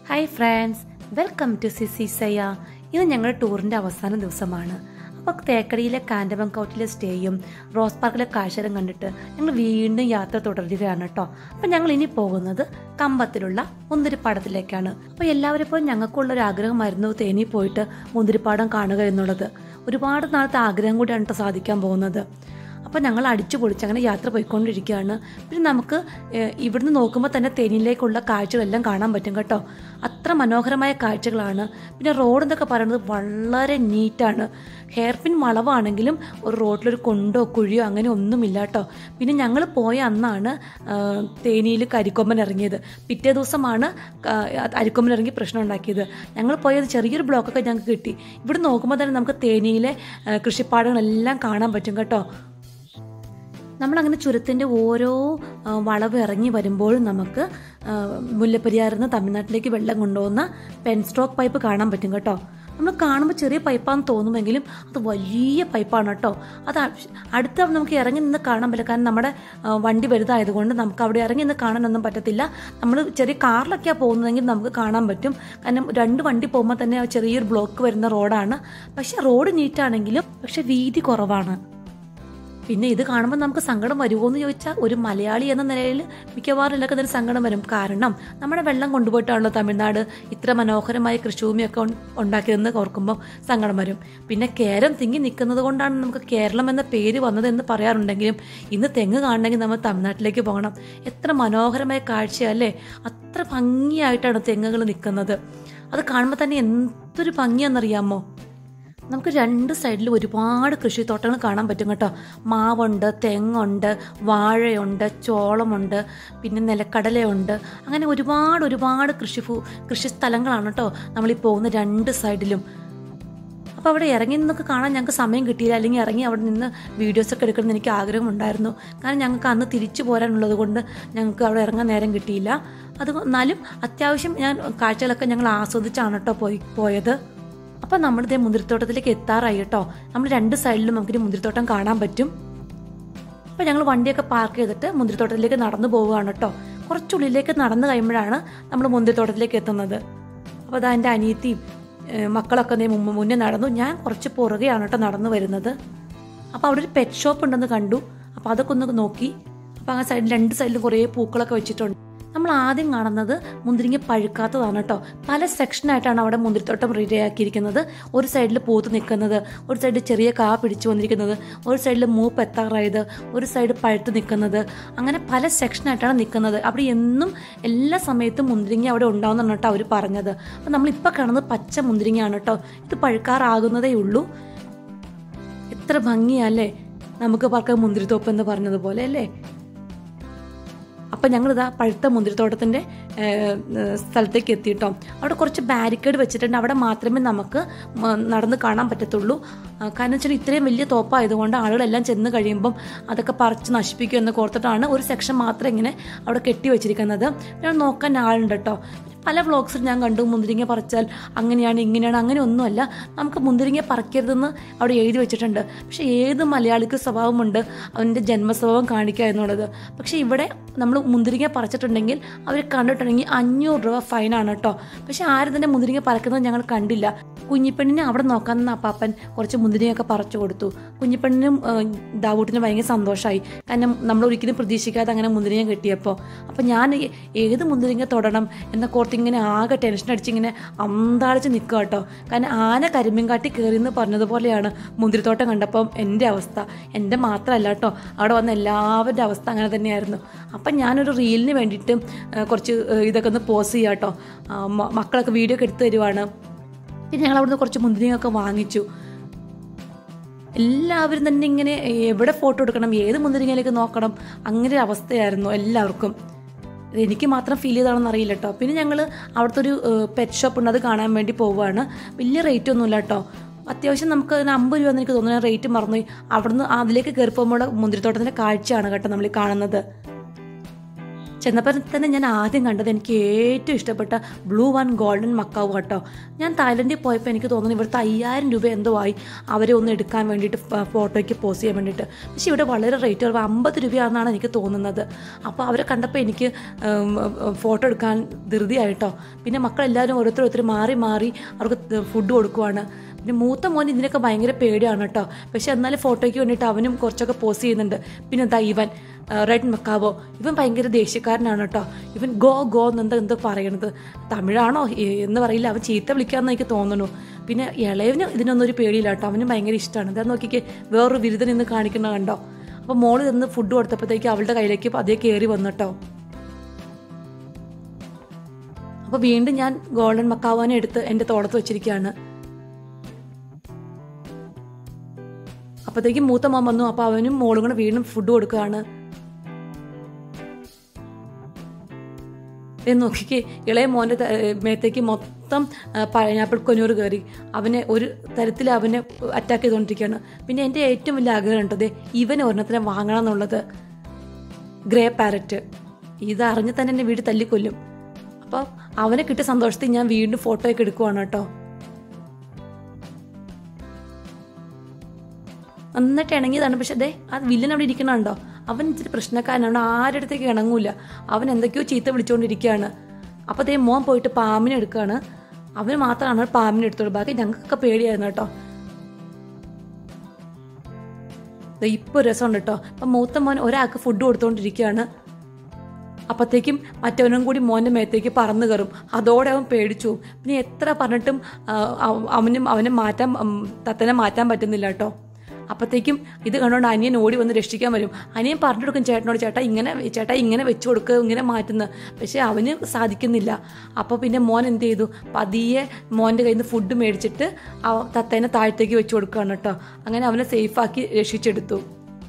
hi friends welcome to സിസി സയ ഇത് ഞങ്ങളുടെ ടൂറിന്റെ അവസാന ദിവസമാണ് അപ്പോൾ തേക്കടിയിലെ കാൻഡമം കൗട്ടിലെ സ്റ്റേയും റോസ് പാർക്കിലെ കാഴ്ചകളും കണ്ടിട്ട് ഞങ്ങൾ വീണ്ടും യാത്ര തുടരുകയാണ് കേട്ടോ അപ്പം ഞങ്ങൾ ഇനി പോകുന്നത് കമ്പത്തിലുള്ള മുന്തിരിപ്പാടത്തിലേക്കാണ് അപ്പോൾ എല്ലാവരും ഇപ്പോൾ ഞങ്ങൾക്കുള്ള ഒരു ആഗ്രഹമായിരുന്നു തേനി പോയിട്ട് മുന്തിരിപ്പാടം കാണുക എന്നുള്ളത് ഒരുപാട് നാളത്തെ ആഗ്രഹം കൂടിയാണ് കേട്ടോ സാധിക്കാൻ പോകുന്നത് അപ്പോൾ ഞങ്ങൾ അടിച്ചു പൊളിച്ച് അങ്ങനെ യാത്ര പോയിക്കൊണ്ടിരിക്കുകയാണ് പിന്നെ നമുക്ക് ഏഹ്, ഇവിടുന്ന് നോക്കുമ്പോൾ തന്നെ തേനിയിലേക്കുള്ള കാഴ്ചകളെല്ലാം കാണാൻ പറ്റും കേട്ടോ അത്ര മനോഹരമായ കാഴ്ചകളാണ് പിന്നെ റോഡ് എന്നൊക്കെ പറയുന്നത് വളരെ നീറ്റാണ് ഹെയർ പിൻ വളവാണെങ്കിലും ഒരു റോഡിലൊരു കൊണ്ടോ കുഴിയോ അങ്ങനെ ഒന്നുമില്ല കേട്ടോ പിന്നെ ഞങ്ങൾ പോയ അന്നാണ് തേനിയിൽ കരിക്കൊമ്പൻ ഇറങ്ങിയത് പിറ്റേ ദിവസമാണ് ക- അരിക്കൊമ്പൻ ഇറങ്ങി പ്രശ്നം ഉണ്ടാക്കിയത് ഞങ്ങൾ പോയത് ചെറിയൊരു ബ്ലോക്കൊക്കെ ഞങ്ങൾക്ക് കിട്ടി ഇവിടെ നോക്കുമ്പോൾ തന്നെ നമുക്ക് തേനിയിലെ ആ, കൃഷിപ്പാടങ്ങളെല്ലാം കാണാൻ പറ്റും കേട്ടോ നമ്മളങ്ങനെ ചുരത്തിൻ്റെ ഓരോ ആ, വളവ് ഇറങ്ങി വരുമ്പോഴും നമുക്ക് ആ, മുല്ലപ്പെരിയാറിൽ നിന്ന് തമിഴ്നാട്ടിലേക്ക് വെള്ളം കൊണ്ടുപോകുന്ന പെൻ സ്ട്രോക്ക് പൈപ്പ് കാണാൻ പറ്റും കേട്ടോ നമ്മൾ കാണുമ്പോൾ ചെറിയ പൈപ്പാന്ന് തോന്നുമെങ്കിലും അത് വലിയ പൈപ്പാണ് കേട്ടോ അത് അ- അടുത്ത് നമുക്ക് ഇറങ്ങി നിന്ന് കാണാൻ പറ്റില്ല കാരണം നമ്മുടെ ആ, വണ്ടി വലുതായതുകൊണ്ട് നമുക്ക് അവിടെ ഇറങ്ങി നിന്ന് കാണാനൊന്നും പറ്റത്തില്ല നമ്മൾ ചെറിയ കാറിലൊക്കെയാണ് പോകുന്നതെങ്കിൽ നമുക്ക് കാണാൻ പറ്റും കാരണം രണ്ട് വണ്ടി പോകുമ്പോൾ തന്നെ ആ ചെറിയൊരു ബ്ലോക്ക് വരുന്ന റോഡാണ് പക്ഷെ റോഡ് നീറ്റാണെങ്കിലും പക്ഷെ വീതി കുറവാണ് പിന്നെ ഇത് കാണുമ്പോൾ നമുക്ക് സങ്കടം വരുമോ എന്ന് ചോദിച്ചാൽ ഒരു മലയാളി എന്ന നിലയിൽ മിക്കവാറും എല്ലാവർക്കും ഒരു സങ്കടം വരും കാരണം നമ്മുടെ വെള്ളം കൊണ്ടുപോയിട്ടാണല്ലോ തമിഴ്നാട് ഇത്ര മനോഹരമായ കൃഷിഭൂമിയൊക്കെ ഉൺ- ഉണ്ടാക്കിയതെന്ന് ഓർക്കുമ്പോൾ സങ്കടം വരും പിന്നെ കേരം തിങ്ങി നിൽക്കുന്നത് കൊണ്ടാണ് നമുക്ക് കേരളം എന്ന പേര് വന്നത് എന്ന് പറയാറുണ്ടെങ്കിലും ഇന്ന് തെങ്ങ് കാണണമെങ്കിൽ നമ്മൾ തമിഴ്നാട്ടിലേക്ക് പോകണം എത്ര മനോഹരമായ കാഴ്ചയല്ലേ അത്ര ഭംഗിയായിട്ടാണ് തെങ്ങുകൾ നിൽക്കുന്നത് അത് കാണുമ്പോൾ തന്നെ എന്തൊരു ഭംഗിയാണെന്നറിയാമോ നമുക്ക് രണ്ട് സൈഡിലും ഒരുപാട് കൃഷിത്തോട്ടങ്ങൾ കാണാൻ പറ്റും കേട്ടോ മാവുണ്ട് തെങ്ങുണ്ട് വാഴയുണ്ട് ചോളമുണ്ട് പിന്നെ നിലക്കടലയുണ്ട് അങ്ങനെ ഒരുപാട് ഒരുപാട് കൃഷി ഭൂ കൃഷി സ്ഥലങ്ങളാണ് കേട്ടോ നമ്മൾ ഈ പോകുന്ന രണ്ട് സൈഡിലും അപ്പോൾ അവിടെ ഇറങ്ങി നിന്നൊക്കെ കാണാൻ ഞങ്ങൾക്ക് സമയം കിട്ടിയില്ല അല്ലെങ്കിൽ ഇറങ്ങി അവിടെ നിന്ന് വീഡിയോസൊക്കെ എടുക്കണമെന്ന് എനിക്ക് ആഗ്രഹമുണ്ടായിരുന്നു കാരണം ഞങ്ങൾക്ക് അന്ന് തിരിച്ചു പോരാനുള്ളത് കൊണ്ട് ഞങ്ങൾക്ക് അവിടെ ഇറങ്ങാൻ നേരം കിട്ടിയില്ല അത് എന്നാലും അത്യാവശ്യം ഞാൻ കാഴ്ചകളൊക്കെ ഞങ്ങൾ ആസ്വദിച്ചാണ് കേട്ടോ പോയി പോയത് അപ്പം നമ്മളിതേ മുന്തിരിത്തോട്ടത്തിലേക്ക് എത്താറായി കേട്ടോ നമ്മൾ രണ്ട് സൈഡിലും നമുക്കൊരു മുന്തിരിത്തോട്ടം കാണാൻ പറ്റും അപ്പം ഞങ്ങൾ വണ്ടിയൊക്കെ പാർക്ക് ചെയ്തിട്ട് മുന്തിരിത്തോട്ടത്തിലേക്ക് നടന്നു പോവുകയാണ് കേട്ടോ കുറച്ചുള്ളിലേക്ക് നടന്നു കഴിയുമ്പോഴാണ് നമ്മൾ മുന്തിരിത്തോട്ടത്തിലേക്ക് എത്തുന്നത് അപ്പോൾ അതാ എൻ്റെ അനിയത്തിയും ഏഹ്, മക്കളൊക്കെ ദേ മുമ്പ് മുന്നേ നടന്നു ഞാൻ കുറച്ച് പുറകെയാണ് കേട്ടോ നടന്നു വരുന്നത് അപ്പോൾ അവിടെ ഒരു പെറ്റ് ഷോപ്പ് ഉണ്ടെന്ന് കണ്ടു അപ്പോൾ അതൊക്കെ ഒന്ന് നോക്കി അപ്പോൾ ആ സൈഡിൽ രണ്ട് സൈഡിലും കുറേ പൂക്കളൊക്കെ വെച്ചിട്ടുണ്ട് നമ്മൾ ആദ്യം കാണുന്നത് മുന്തിരിങ്ങ പഴുക്കാത്തതാണ് കേട്ടോ പല സെക്ഷനായിട്ടാണ് അവിടെ മുന്തിരിത്തോട്ടം റെഡിയാക്കിയിരിക്കുന്നത് ഒരു സൈഡിൽ പൂത്ത് നിൽക്കുന്നത് ഒരു സൈഡിൽ ചെറിയ കാ പിടിച്ചു വന്നിരിക്കുന്നത് ഒരു സൈഡിൽ മൂപ്പ് എത്താറായത് ഒരു സൈഡ് പഴുത്ത് നിൽക്കുന്നത് അങ്ങനെ പല സെക്ഷനായിട്ടാണ് നിൽക്കുന്നത് അവിടെ എന്നും എല്ലാ സമയത്തും മുന്തിരിങ്ങ അവിടെ ഉണ്ടാവുന്നതാണ് കേട്ടോ അവർ പറഞ്ഞത് അപ്പം നമ്മളിപ്പോൾ കാണുന്നത് പച്ച മുന്തിരിങ്ങയാണ് കേട്ടോ ഇത് പഴുക്കാറാകുന്നതേ ഉള്ളൂ എത്ര ഭംഗിയല്ലേ നമുക്ക് പറക്കാൻ മുന്തിരിത്തോപ്പ് എന്ന് പറഞ്ഞതുപോലെ അല്ലേ അപ്പം ഞങ്ങളിതാ പഴുത്ത മുന്തിരിത്തോട്ടത്തിൻ്റെ ഏഹ്, ഏഹ്, സ്ഥലത്തേക്ക് എത്തിയിട്ടോ അവിടെ കുറച്ച് ബാരിക്കേഡ് വെച്ചിട്ടുണ്ട് അവിടെ മാത്രമേ നമുക്ക് മ- നടന്ന് കാണാൻ പറ്റത്തുള്ളൂ ആ, കാരണം വെച്ചാൽ ഇത്രയും വലിയ തോപ്പായതുകൊണ്ട് ആളുകളെല്ലാം ചെന്ന് കഴിയുമ്പം അതൊക്കെ പറിച്ച് നശിപ്പിക്കും എന്ന് ഓർത്തിട്ടാണ് ഒരു സെക്ഷൻ മാത്രം ഇങ്ങനെ അവിടെ കെട്ടി വെച്ചിരിക്കുന്നത് പിന്നെ നോക്കാൻ ആളുണ്ട് കേട്ടോ പല വ്ളോഗ്സിൽ ഞാൻ കണ്ടു മുന്തിരിങ്ങ പറിച്ചാൽ അങ്ങനെയാണ് ഇങ്ങനെയാണ് അങ്ങനെ ഒന്നുമല്ല നമുക്ക് മുന്തിരിങ്ങ പറിക്കരുതെന്ന് അവിടെ എഴുതി വെച്ചിട്ടുണ്ട് പക്ഷെ ഏത് മലയാളിക്ക് സ്വഭാവമുണ്ട് അവൻ്റെ ജന്മസ്വഭാവം കാണിക്കുക എന്നുള്ളത് പക്ഷെ ഇവിടെ നമ്മൾ മുന്തിരിങ്ങ പറിച്ചിട്ടുണ്ടെങ്കിൽ അവർ കണ്ടിട്ടുണ്ടെങ്കിൽ അഞ്ഞൂറ് രൂപ ഫൈനാണ് കേട്ടോ പക്ഷെ ആരും തന്നെ മുന്തിരിങ്ങ പറിക്കുന്നത് ഞങ്ങൾ കണ്ടില്ല കുഞ്ഞിപ്പെണ്ണിനെ അവിടെ നോക്കാൻ നിന്ന അപ്പാപ്പൻ കുറച്ച് മുന്തിരിങ്ങയൊക്കെ പറിച്ചു കൊടുത്തു കുഞ്ഞിപ്പെണ്ണിനും ഏഹ്, ദാവൂട്ടിനും ഭയങ്കര സന്തോഷമായി കാരണം നമ്മൾ ഒരിക്കലും പ്രതീക്ഷിക്കാതെ അങ്ങനെ മുന്തിരിങ്ങ കിട്ടിയപ്പോൾ അപ്പം ഞാൻ ഏ- ഏത് മുന്തിരിങ്ങ തൊടണം എന്ന കോർത്ത് ഇങ്ങനെ ആകെ ടെൻഷൻ അടിച്ച് ഇങ്ങനെ അന്താളിച്ച് നിൽക്കുക കേട്ടോ കാരണം ആന കരിമ്പിൻകാട്ടി കയറി എന്ന് പറഞ്ഞതുപോലെയാണ് മുന്തിരിത്തോട്ടം കണ്ടപ്പം എൻ്റെ അവസ്ഥ എൻ്റെ മാത്രമല്ല കേട്ടോ അവിടെ വന്ന എല്ലാവരുടെ അവസ്ഥ അങ്ങനെ തന്നെയായിരുന്നു അപ്പം ഞാനൊരു റീലിന് വേണ്ടിയിട്ട് ഏഹ്, കുറച്ച് ഏഹ്, ഇതൊക്കെ ഒന്ന് പോസ് ചെയ്യാം കേട്ടോ ആ, മ- മക്കളൊക്കെ വീഡിയോ ഒക്കെ എടുത്തു തരുവാണ് പിന്നെ ഞങ്ങൾ അവിടുന്ന് കുറച്ച് മുന്തിരിങ്ങയൊക്കെ വാങ്ങിച്ചു എല്ലാവരും തന്നെ ഇങ്ങനെ എവിടെ ഫോട്ടോ എടുക്കണം ഏത് മുന്തിരിങ്ങയിലേക്ക് നോക്കണം അങ്ങനെ ഒരു അവസ്ഥയായിരുന്നു എല്ലാവർക്കും ഇത് എനിക്ക് മാത്രം ഫീൽ ചെയ്താണെന്ന് അറിയില്ല കേട്ടോ പിന്നെ ഞങ്ങൾ അവിടുത്തെ ഒരു പെറ്റ് ഷോപ്പ് ഉണ്ട് അത് കാണാൻ വേണ്ടി പോവുകയാണ് വലിയ റേറ്റ് ഒന്നുമില്ല കേട്ടോ അത്യാവശ്യം നമുക്ക് അതിന് അമ്പത് രൂപ എന്ന് എനിക്ക് തോന്നുന്നു റേറ്റ് മറന്നുപോയി അവിടുന്ന് അതിലേക്ക് കയറി പോകുമ്പോൾ മുന്തിരിത്തോട്ടത്തിൻ്റെ കാഴ്ചയാണ് കേട്ടോ നമ്മൾ ഈ കാണുന്നത് ചെന്നപ്പോൾ തന്നെ ഞാൻ ആദ്യം കണ്ടത് എനിക്ക് ഏറ്റവും ഇഷ്ടപ്പെട്ട ബ്ലൂ ആൻഡ് ഗോൾഡൻ മക്കാവ് കേട്ടോ ഞാൻ തായ്ലൻഡിൽ പോയപ്പോൾ എനിക്ക് തോന്നുന്നു ഇവിടുത്തെ അയ്യായിരം രൂപ എന്തോ ആയി അവരെ ഒന്ന് എടുക്കാൻ വേണ്ടിയിട്ട് ഫ- ഫോട്ടോയ്ക്ക് പോസ്റ്റ് ചെയ്യാൻ വേണ്ടിയിട്ട് പക്ഷേ ഇവിടെ വളരെ റേറ്റ് കുറവ് അമ്പത് രൂപയാണെന്നാണ് എനിക്ക് തോന്നുന്നത് അപ്പോൾ അവരെ കണ്ടപ്പോൾ എനിക്ക് ഉം, ഫോട്ടോ എടുക്കാൻ ധൃതിയായിട്ടോ പിന്നെ മക്കളെല്ലാവരും ഓരോരുത്തർ ഓരോരുത്തർ മാറി മാറി അവർക്ക് ഫുഡ് കൊടുക്കുവാണ് പിന്നെ മൂത്ത മോൻ ഇതിനൊക്കെ ഭയങ്കര പേടിയാണ് കേട്ടോ പക്ഷെ എന്നാലും ഫോട്ടോയ്ക്ക് വേണ്ടിയിട്ട് അവനും കുറച്ചൊക്കെ പോസ്റ്റ് ചെയ്യുന്നുണ്ട് പിന്നെ എന്താ ഇവൻ റെഡ് മക്കാവോ ഇവൻ ഭയങ്കര ദേഷ്യക്കാരനാണ് കേട്ടോ ഇവൻ ഗോ ഗോ എന്നെന്താ എന്തോ പറയണത് തമിഴാണോ ഏ- എന്ന് പറയില്ല അവൻ ചീത്ത വിളിക്കാമെന്ന് എനിക്ക് തോന്നുന്നു പിന്നെ ഇളയവന് ഇതിനൊന്നും ഒരു പേടിയില്ല കേട്ടോ അവന് ഭയങ്കര ഇഷ്ടമാണ് എന്താ നോക്കിക്കേ വേറൊരു ബിരുദൻ ഇന്ന് കാണിക്കുന്ന കണ്ടോ അപ്പോൾ മോള് നിന്ന് ഫുഡ് കൊടുത്തപ്പോഴത്തേക്ക് അവളുടെ കയ്യിലേക്ക് അതേ കയറി വന്നു കേട്ടോ അപ്പോൾ വീണ്ടും ഞാൻ ഗോൾഡൻ മക്കാവാനെ എടുത്ത് എൻ്റെ തോളത്ത് വെച്ചിരിക്കുകയാണ് അപ്പോഴത്തേക്കും മൂത്ത മോൻ വന്നു അപ്പോൾ അവനും മോളും കൂടെ വീണ്ടും ഫുഡ് കൊടുക്കുകയാണ് ദേ നോക്കിക്കേ ഇളയ മോൻ്റെ ത- മേത്തേക്ക് മൊത്തം പൈനാപ്പിൾ കൊഞ്ഞൂറ് കയറി അവനെ ഒരു തരത്തിൽ അവനെ അറ്റാക്ക് ചെയ്തുകൊണ്ടിരിക്കുകയാണ് പിന്നെ എൻ്റെ ഏറ്റവും വലിയ ആഗ്രഹം ഉണ്ടത് ഇവനെ ഒരെണ്ണത്തിനെ വാങ്ങണം എന്നുള്ളത് ഗ്രേ പാരറ്റ് ഇത് അറിഞ്ഞ് തന്നെ എന്നെ വീട് തല്ലിക്കൊല്ലും അപ്പോൾ അവനെ കിട്ടിയ സന്തോഷത്തിൽ ഞാൻ വീണ്ടും ഫോട്ടോയൊക്കെ എടുക്കുവാണ് കേട്ടോ നന്നായിട്ട് ഇണങ്ങിയതാണ് പക്ഷെ അതെ ആ വില്ലൻ അവിടെ ഇരിക്കണുണ്ടോ അവൻ ഇച്ചിരി പ്രശ്നക്കാരനാണ് ആരുടെ അടുത്തേക്ക് ഇണങ്ങൂല അവൻ എന്തൊക്കെയോ ചീത്ത വിളിച്ചുകൊണ്ടിരിക്കുകയാണ് അപ്പോൾ അതേ മോൻ പോയിട്ട് പാമ്പിനെ എടുക്കുകയാണ് അവന് മാത്രമാണ് പാമ്പിനെ എടുത്തോളൂ ബാക്കി ഞങ്ങൾക്കൊക്കെ പേടിയായിരുന്നു കേട്ടോ ദേ ഇപ്പോൾ രസമുണ്ട് കേട്ടോ അപ്പം മൂത്ത മോൻ ഒരാൾക്ക് ഫുഡ് കൊടുത്തുകൊണ്ടിരിക്കുകയാണ് അപ്പോഴത്തേക്കും മറ്റവനും കൂടി മോൻ്റെ മേത്തേക്ക് പറന്നു കയറും അതോടെ അവൻ പേടിച്ചു പിന്നെ എത്ര പറഞ്ഞിട്ടും ആ, അവ- അവനും അവനെ മാറ്റാൻ ഉം, തത്തനെ മാറ്റാൻ പറ്റുന്നില്ല കേട്ടോ അപ്പോഴത്തേക്കും ഇത് കണ്ടുകൊണ്ട് അനിയൻ ഓടി വന്ന് രക്ഷിക്കാൻ വരും അനിയൻ പറഞ്ഞു കൊടുക്കും ചേട്ടനോട് ചേട്ടാ ഇങ്ങനെ ചേട്ടാ ഇങ്ങനെ വെച്ച് കൊടുക്കുക ഇങ്ങനെ മാറ്റുന്ന പക്ഷേ അവന് സാധിക്കുന്നില്ല അപ്പോൾ പിന്നെ മോൻ എന്ത് ചെയ്തു പതിയെ മോൻ്റെ കയ്യിൽ നിന്ന് ഫുഡ് മേടിച്ചിട്ട് ആ തത്തേനെ താഴത്തേക്ക് വെച്ച് കൊടുക്കുകയാണ് കേട്ടോ അങ്ങനെ അവനെ സേഫാക്കി രക്ഷിച്ചെടുത്തു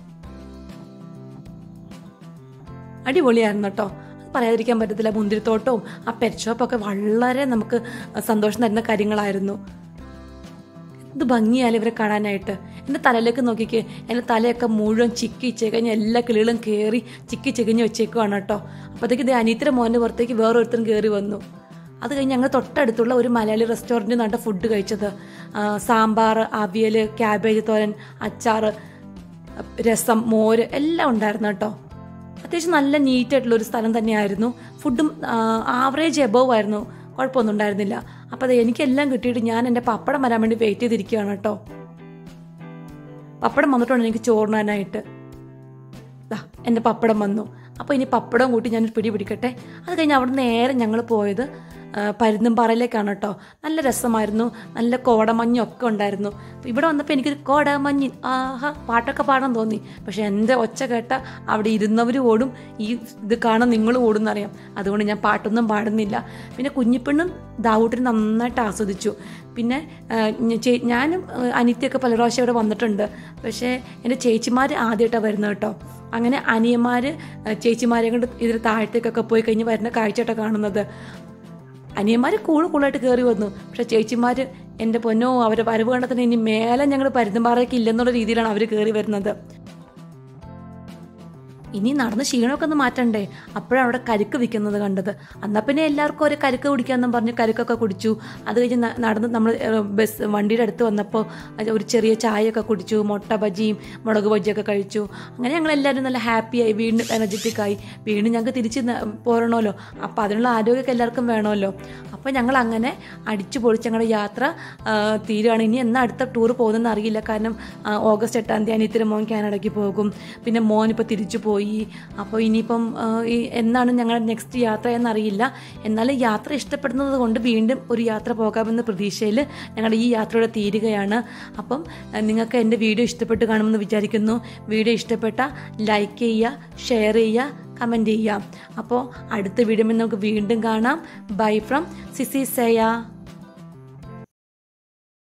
അടിപൊളിയായിരുന്നു കേട്ടോ അത് പറയാതിരിക്കാൻ പറ്റത്തില്ല മുന്തിരിത്തോട്ടവും ആ പെറ്റ് ഷോപ്പൊക്കെ വളരെ നമുക്ക് സന്തോഷം തരുന്ന കാര്യങ്ങളായിരുന്നു ഇത് ഭംഗിയാലും ഇവരെ കാണാനായിട്ട് എൻ്റെ തലയിലേക്ക് നോക്കിക്കേ എൻ്റെ തലയൊക്കെ മുഴുവൻ ചിക്കി ചെകഞ്ഞ് എല്ലാ കിളികളും കയറി ചിക്കി ചെകഞ്ഞ് വെച്ചേക്കുവാണ് കേട്ടോ അപ്പോഴത്തേക്ക് ഇത് അനീത്തിൻ്റെ മോൻ്റെ പുറത്തേക്ക് വേറൊരുത്തരും കയറി വന്നു അത് കഴിഞ്ഞ് ഞങ്ങൾ തൊട്ടടുത്തുള്ള ഒരു മലയാളി റെസ്റ്റോറൻറ്റിൽ നിന്നാണ് ഫുഡ് കഴിച്ചത് ആ, സാമ്പാർ അവിയൽ ക്യാബേജ് തോരൻ അച്ചാർ രസം മോര് എല്ലാം ഉണ്ടായിരുന്നു കേട്ടോ അത്യാവശ്യം നല്ല നീറ്റ് ആയിട്ടുള്ള ഒരു സ്ഥലം തന്നെയായിരുന്നു ഫുഡും ആവറേജ് എബവ് ആയിരുന്നു കുഴപ്പമൊന്നും ഉണ്ടായിരുന്നില്ല അപ്പോൾ അത് എനിക്കെല്ലാം കിട്ടിയിട്ട് ഞാൻ എൻ്റെ പപ്പടം വരാൻ വേണ്ടി വെയിറ്റ് ചെയ്തിരിക്കുകയാണ് കേട്ടോ പപ്പടം വന്നിട്ടുണ്ട് എനിക്ക് ചോറിനാനായിട്ട് ദാ എൻ്റെ പപ്പടം വന്നു അപ്പോൾ ഇനി പപ്പടം കൂട്ടി ഞാനൊരു പിടി പിടിക്കട്ടെ അത് കഴിഞ്ഞ് അവിടെ നേരെ ഞങ്ങൾ പോയത് ആ, പരുന്തുംപാറയിലേക്കാണ് കേട്ടോ നല്ല രസമായിരുന്നു നല്ല കോടമഞ്ഞൊക്കെ ഉണ്ടായിരുന്നു അപ്പോൾ ഇവിടെ വന്നപ്പോൾ എനിക്കൊരു കോടമഞ്ഞ് ആഹാ പാട്ടൊക്കെ പാടാൻ തോന്നി പക്ഷെ എൻ്റെ ഒച്ച കേട്ട അവിടെ ഇരുന്നവർ ഓടും ഈ ഇത് കാണാൻ നിങ്ങൾ ഓടും എന്നറിയാം അതുകൊണ്ട് ഞാൻ പാട്ടൊന്നും പാടുന്നില്ല പിന്നെ കുഞ്ഞിപ്പെണ്ണും ദാവൂട്ടിനും നന്നായിട്ട് ആസ്വദിച്ചു പിന്നെ ആ, ഞ- ചേ- ഞാനും ആ, അനിത്യയൊക്കെ പല പ്രാവശ്യം ഇവിടെ വന്നിട്ടുണ്ട് പക്ഷേ എൻ്റെ ചേച്ചിമാർ ആദ്യമായിട്ടാണ് വരുന്നത് കേട്ടോ അങ്ങനെ അനിയന്മാർ ചേച്ചിമാരെ കൊണ്ട് ഇതിന് താഴത്തേക്കൊക്കെ പോയി കഴിഞ്ഞ് വരുന്ന കാഴ്ചയായിട്ടാണ് കാണുന്നത് അനിയന്മാർ കൂള് കൂളായിട്ട് കയറി വന്നു പക്ഷെ ചേച്ചിമാർ എൻ്റെ പൊന്നോ അവരെ വരവ് കണ്ടത്തിന് ഇനി മേലെ ഞങ്ങൾ പരുന്തുംപാറയ്ക്ക് ഇല്ലെന്നുള്ള രീതിയിലാണ് അവർ കയറി വരുന്നത് ഇനി നടന്ന് ക്ഷീണമൊക്കെ ഒന്ന് മാറ്റണ്ടേ അപ്പോഴാണ് അവിടെ കരിക്ക് വിൽക്കുന്നത് കണ്ടത് എന്നാൽ പിന്നെ എല്ലാവർക്കും ഒരു കരിക്ക് കുടിക്കാമെന്നും പറഞ്ഞ് കരിക്കൊക്കെ കുടിച്ചു അത് കഴിഞ്ഞ് ന- നടന്ന് നമ്മൾ ഏഹ്, ബസ് വണ്ടിയുടെ അടുത്ത് വന്നപ്പോൾ അത് ഒരു ചെറിയ ചായയൊക്കെ കുടിച്ചു മുട്ട ബജിയും മുളക് ബജിയൊക്കെ കഴിച്ചു അങ്ങനെ ഞങ്ങൾ എല്ലാവരും നല്ല ഹാപ്പിയായി വീണ്ടും എനർജറ്റിക് ആയി വീണ്ടും ഞങ്ങൾക്ക് തിരിച്ച് ന- പോരണമല്ലോ അപ്പോൾ അതിനുള്ള ആരോഗ്യമൊക്കെ എല്ലാവർക്കും വേണമല്ലോ അപ്പോൾ ഞങ്ങൾ അങ്ങനെ അടിച്ചു പൊളിച്ച് ഞങ്ങളുടെ യാത്ര ആ, തീരുകയാണ് ഇനി എന്നാ അടുത്ത ടൂർ പോകുന്നതെന്ന് അറിയില്ല കാരണം ആ, ഓഗസ്റ്റ് എട്ടാം തീയതി അനിയത്തിന് മോൻ കാനഡയ്ക്ക് പോകും പിന്നെ മോൻ ഇപ്പോൾ തിരിച്ചു പോയി അപ്പോൾ ഇനിയിപ്പം ആ, ഈ എന്നാണ് ഞങ്ങളുടെ നെക്സ്റ്റ് യാത്ര എന്നറിയില്ല എന്നാലും യാത്ര ഇഷ്ടപ്പെടുന്നത് കൊണ്ട് വീണ്ടും ഒരു യാത്ര പോകാമെന്ന പ്രതീക്ഷയിൽ ഞങ്ങളുടെ ഈ യാത്രയുടെ തീരുകയാണ് അപ്പം ആ, നിങ്ങൾക്ക് എൻ്റെ വീഡിയോ ഇഷ്ടപ്പെട്ട് കാണുമെന്ന് വിചാരിക്കുന്നു വീഡിയോ ഇഷ്ടപ്പെട്ട ലൈക്ക് ചെയ്യുക ഷെയർ ചെയ്യുക കമൻറ്റ് ചെയ്യാം അപ്പോൾ അടുത്ത വീഡിയോ നമുക്ക് വീണ്ടും കാണാം ബൈ ഫ്രം സിസി സേയ